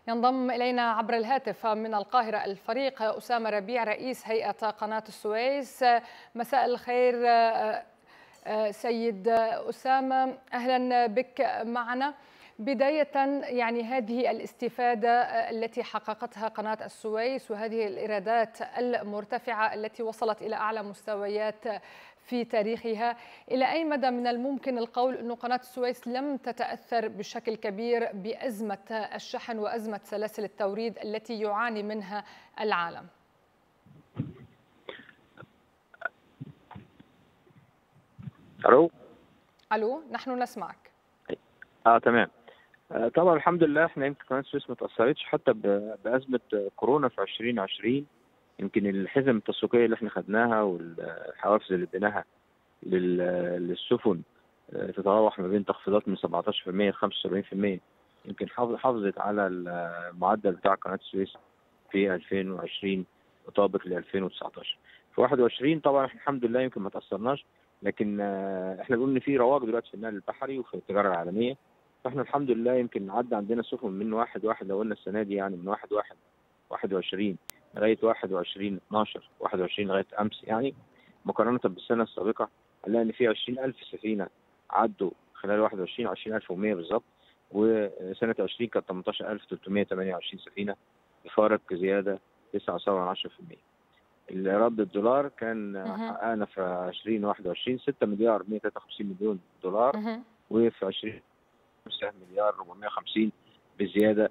ينضم إلينا عبر الهاتف من القاهرة الفريق أسامة ربيع رئيس هيئة قناة السويس مساء الخير سيد أسامة أهلا بك معنا بداية يعني هذه الاستفادة التي حققتها قناة السويس وهذه الإيرادات المرتفعة التي وصلت إلى أعلى مستويات في تاريخها إلى أي مدى من الممكن القول أن قناة السويس لم تتأثر بشكل كبير بأزمة الشحن وأزمة سلاسل التوريد التي يعاني منها العالم الو الو نحن نسمعك اه تمام آه طبعا الحمد لله احنا يمكن قناه السويس ما تاثرتش حتى بازمه كورونا في 2020 يمكن الحزم التسويقيه اللي احنا خدناها والحوافز اللي اديناها للسفن تتراوح ما بين تخفيضات من 17% ل 75% يمكن حافظت على المعدل بتاع قناه السويس في 2020 مطابق ل 2019 في 21 طبعا احنا الحمد لله يمكن ما تاثرناش لكن احنا بنقول ان في رواج دلوقتي في النقل البحري وفي التجاره العالميه فاحنا الحمد لله يمكن عدى عندنا سفن من واحد واحد لو قلنا السنه دي يعني من واحد واحد 21 لغايه 21 12 21 لغايه امس يعني مقارنه بالسنه السابقه هنلاقي ان في 20000 سفينه عدوا خلال 21 20100 بالظبط وسنه 20 كانت 18328 سفينه بفارق زياده 9.7% الإيراد بالدولار كان حققنا في 2021 6 مليار 153 مليون دولار وفي 20 5 مليار 450 بزياده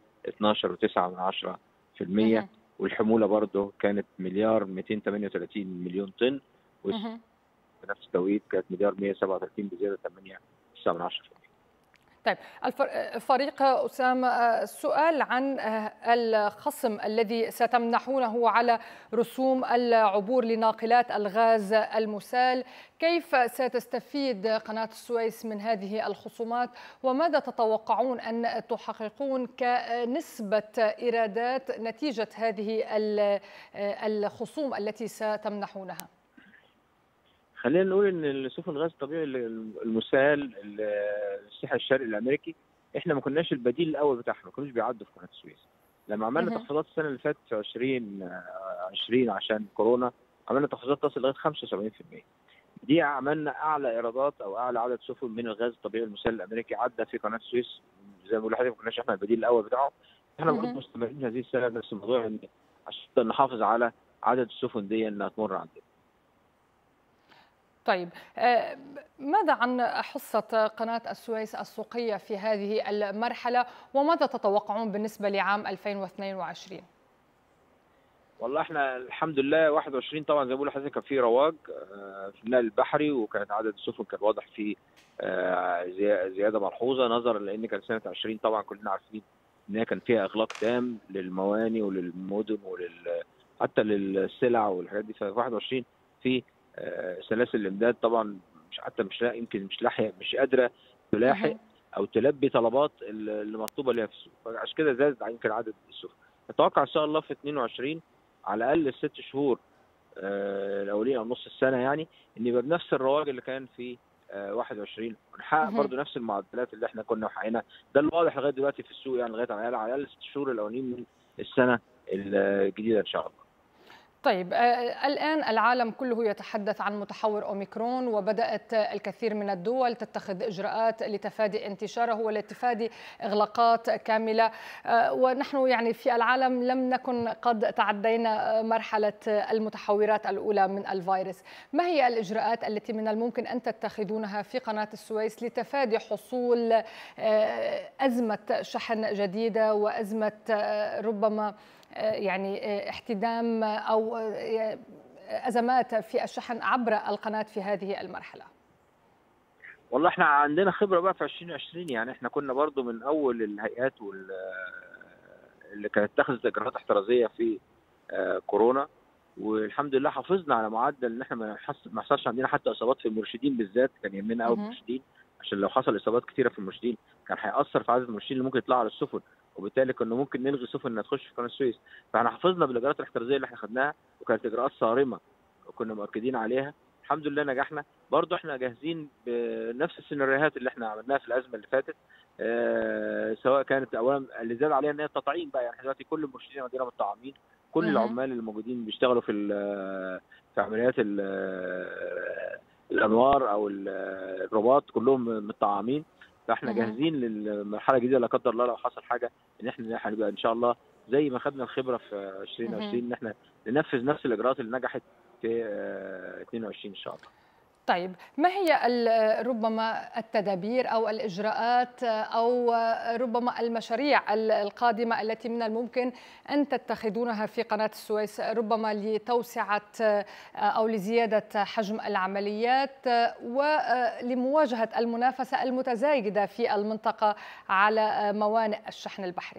12.9% والحموله برضه كانت مليار 238 مليون طن في نفس التوقيت كانت مليار 137 بزياده 8.9% طيب الفريق أسامة السؤال عن الخصم الذي ستمنحونه على رسوم العبور لناقلات الغاز المسال كيف ستستفيد قناة السويس من هذه الخصومات وماذا تتوقعون أن تحققون كنسبة إيرادات نتيجة هذه الخصوم التي ستمنحونها خلينا نقول ان السفن الغاز الطبيعي المسال الساحل الشرقي الامريكي احنا ما كناش البديل الاول بتاعهم ما كانوش بيعدوا في قناه السويس لما عملنا تخفيضات السنه اللي فاتت في 2020 عشان كورونا عملنا تخفيضات تصل لغايه 75% دي عملنا اعلى ايرادات او اعلى عدد سفن من الغاز الطبيعي المسال الامريكي عدى في قناه السويس زي ما بقول لحضرتك ما كناش احنا البديل الاول بتاعهم احنا برضه مستمرين هذه السنه نفس الموضوع ان عشان نحافظ على عدد السفن دي انها تمر عندنا طيب ماذا عن حصة قناة السويس السوقية في هذه المرحلة وماذا تتوقعون بالنسبة لعام 2022 والله احنا الحمد لله 21 طبعا زي ما بقول لحضرتك كان في رواج في النقل البحري وكانت عدد السفن كان واضح فيه زياده ملحوظه نظرا لان كان سنه 20 طبعا كلنا عارفين ان هي كان فيها اغلاق تام للمواني وللمدن ولل حتى للسلع والحاجات دي في 21 في سلاسل الامداد طبعا مش حتى مش يمكن مش لاحقه مش قادره تلاحق او تلبي طلبات اللي مطلوبه ليها في السوق فعشان كده زاد يمكن عدد السفن اتوقع ان شاء الله في 22 على الاقل الست شهور الاولين او نص السنه يعني ان يبقى بنفس الرواج اللي كان في 21 ونحقق برضه نفس المعدلات اللي احنا كنا محققينها ده اللي واضح لغايه دلوقتي في السوق يعني لغايه على الاقل على الاقل ست شهور الاولين من السنه الجديده ان شاء الله طيب الآن العالم كله يتحدث عن متحور أوميكرون وبدأت الكثير من الدول تتخذ إجراءات لتفادي انتشاره ولتفادي إغلاقات كاملة ونحن يعني في العالم لم نكن قد تعدينا مرحلة المتحورات الأولى من الفيروس ما هي الإجراءات التي من الممكن أن تتخذونها في قناة السويس لتفادي حصول أزمة شحن جديدة وأزمة ربما يعني احتدام او ازمات في الشحن عبر القناه في هذه المرحله والله احنا عندنا خبره بقى في 2020 يعني احنا كنا برضو من اول الهيئات وال اللي كانت اتخذت اجراءات احترازيه في كورونا والحمد لله حافظنا على معدل ان احنا ما يحصلش عندنا حتى اصابات في المرشدين بالذات كان يهمنا قوي المرشدين عشان لو حصل اصابات كثيره في المرشدين كان هياثر في عدد المرشدين اللي ممكن يطلعوا على السفن وبالتالي كنا ممكن نلغي سفن انها تخش في قناه السويس فاحنا حافظنا بالاجراءات الاحترازيه اللي احنا خدناها وكانت اجراءات صارمه وكنا مؤكدين عليها الحمد لله نجحنا برضه احنا جاهزين بنفس السيناريوهات اللي احنا عملناها في الازمه اللي فاتت سواء كانت اولا اللي زاد عليها ان هي التطعيم بقى يعني دلوقتي كل المرشدين عندنا متطعمين كل العمال اللي موجودين بيشتغلوا في في عمليات الانوار او الرباط كلهم متطعمين فاحنا جاهزين للمرحله الجديده لا قدر الله لو حصل حاجه ان احنا هنبقى ان شاء الله زي ما خدنا الخبره في 2020 ان احنا ننفذ نفس الاجراءات اللي نجحت في 22 ان شاء الله. طيب ما هي ربما التدابير او الاجراءات او ربما المشاريع القادمه التي من الممكن ان تتخذونها في قناه السويس ربما لتوسعه او لزياده حجم العمليات ولمواجهه المنافسه المتزايده في المنطقه على موانئ الشحن البحري؟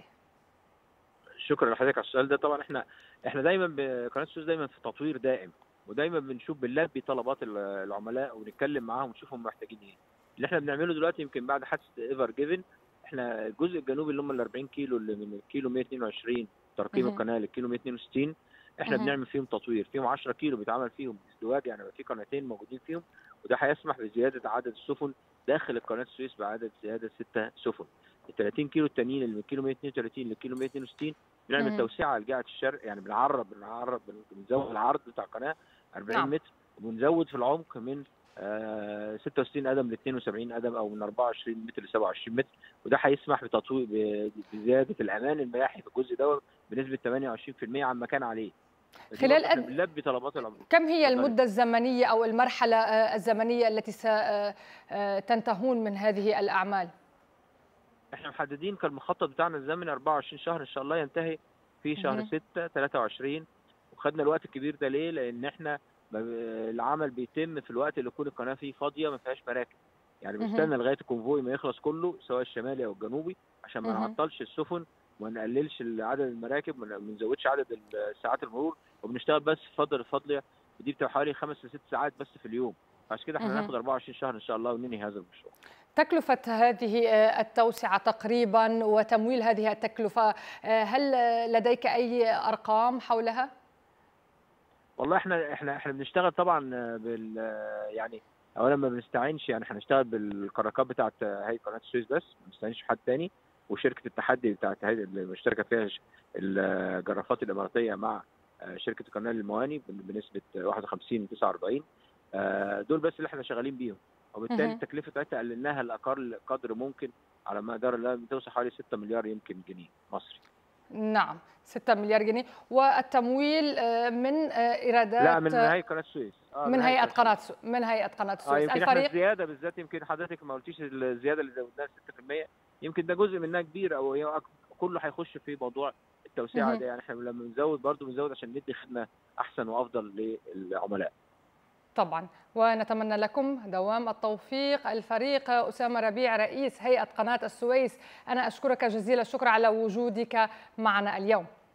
شكرا لحضرتك على السؤال ده طبعا احنا احنا دايما بقناه السويس دايما في تطوير دائم ودايما بنشوف بنلبي طلبات العملاء ونتكلم معاهم ونشوف هم محتاجين ايه اللي احنا بنعمله دلوقتي يمكن بعد حادثه ايفر جيفن احنا الجزء الجنوبي اللي هم ال 40 كيلو اللي من الكيلو 122 ترقيم القناه للكيلو 162 احنا بنعمل فيهم تطوير فيهم 10 كيلو بيتعمل فيهم ازدواج يعني في قناتين موجودين فيهم وده هيسمح بزياده عدد السفن داخل قناه السويس بعدد زياده 6 سفن ال 30 كيلو التانيين اللي من كيلو 132 لكيلو 162 بنعمل توسعه على جهه الشرق يعني بنعرب بنعرب بنزود العرض بتاع القناه 40 نعم. متر وبنزود في العمق من آه 66 قدم ل 72 قدم او من 24 متر ل 27 متر وده هيسمح بتطوير بزياده الامان المياحي في الجزء ده بنسبه 28% عما كان عليه خلال أد... بنلبي طلبات العملاء كم هي المده الزمنيه او المرحله الزمنيه التي ستنتهون من هذه الاعمال؟ احنا محددين كالمخطط بتاعنا الزمني 24 شهر ان شاء الله ينتهي في شهر 6 23 وخدنا الوقت الكبير ده ليه؟ لان احنا العمل بيتم في الوقت اللي يكون القناه فيه فاضيه ما فيهاش مراكب يعني بنستنى لغايه الكونفوي ما يخلص كله سواء الشمالي او الجنوبي عشان ما نعطلش السفن وما نقللش عدد المراكب وما نزودش عدد ساعات المرور وبنشتغل بس في فتره الفاضيه ودي بتبقى حوالي خمس لست ساعات بس في اليوم عشان كده احنا هناخد 24 شهر ان شاء الله وننهي هذا المشروع تكلفة هذه التوسعة تقريبا وتمويل هذه التكلفة هل لديك أي أرقام حولها؟ والله احنا احنا احنا بنشتغل طبعا بال يعني اولا ما بنستعينش يعني هنشتغل بالكراكات بتاعت هيئه قناه السويس بس ما بنستعينش بحد تاني وشركه التحدي بتاعت اللي مشتركه فيها الجرافات الاماراتيه مع شركه القناه للمواني بنسبه 51 49 دول بس اللي احنا شغالين بيهم وبالتالي التكلفه بتاعتها قللناها لاقل قدر ممكن على مدار الله بتوصل حوالي 6 مليار يمكن جنيه مصري نعم 6 مليار جنيه والتمويل من ايرادات لا من هيئه قناه السويس آه من هيئه قناه من هيئه قناه السويس آه يمكن الفريق الزياده بالذات يمكن حضرتك ما قلتيش الزياده اللي زودناها 6% يمكن ده جزء منها كبير او كله هيخش في موضوع التوسعه ده يعني احنا لما بنزود برضه بنزود عشان ندي خدمه احسن وافضل للعملاء طبعا ونتمنى لكم دوام التوفيق الفريق أسامة ربيع رئيس هيئة قناة السويس أنا أشكرك جزيل الشكر على وجودك معنا اليوم